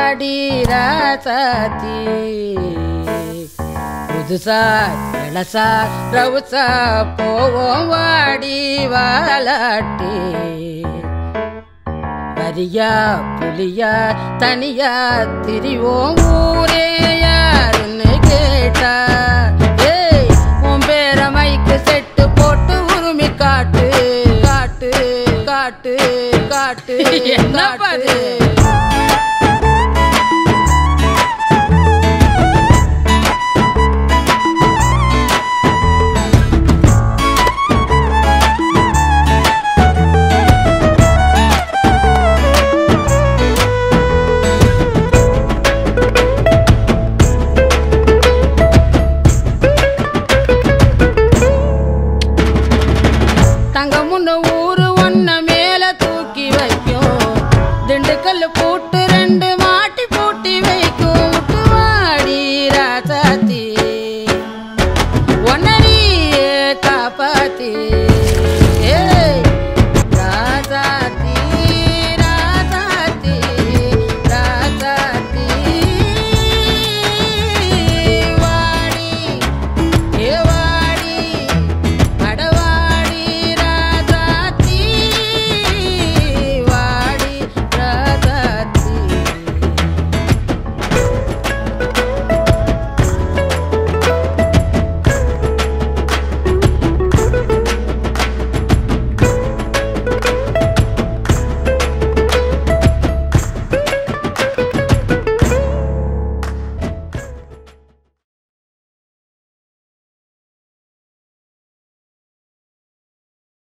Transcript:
வாடி ராசாத்தி புதுசா இளசா ரவுசா போவோம் வாடி வாலாட்டி வரியா புலியா தனியா திரிவோம் ஊரே யாருன்னு கேட்டா ஏய் உன் பேர மைக்கு செட்டு போட்டு உருமி காட்டு காட்டு காட்டு காட்டு என்ன பாரு தங்க முன்ன ஊரு ஒன்ன மேல தூக்கி வைக்கும் திண்டுக்கல் பூட்டு